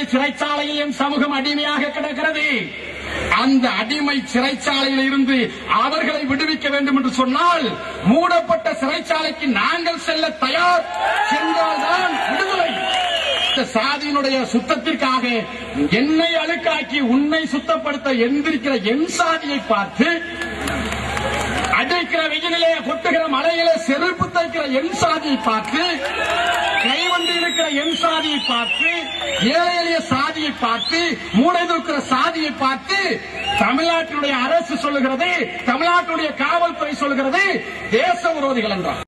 ஏழு சிறைச்சாலையில் என் சமூகம் அடிமையாக கிடக்கிறது அந்த அடிமை சிறைச்சாலையில் இருந்து அவர்களை விடுவிக்க வேண்டும் என்று சொன்னால் மூடப்பட்ட சிறைச்சாலைக்கு நாங்கள் செல்ல தயார் சென்றால்தான் விடுதலை இந்த சாதியினுடைய சுத்தத்திற்காக என்னை அழுக்காக்கி உன்னை சுத்தப்படுத்த எந்திருக்கிற என் சாதியை பார்த்து அடிக்கிற வெயிலிலே கொட்டுகிற மலையிலே செருப்பு தைக்கிற என் சாதியை பார்த்து கைவண்டி இருக்கிற என் சாதியை பார்த்து ஏழை எளிய சாதியை பார்த்து மூளை தூக்கிற சாதியை பார்த்து தமிழ்நாட்டினுடைய அரசு சொல்லுகிறது தமிழ்நாட்டினுடைய காவல்துறை சொல்லுகிறது தேச விரோதிகள் என்றார்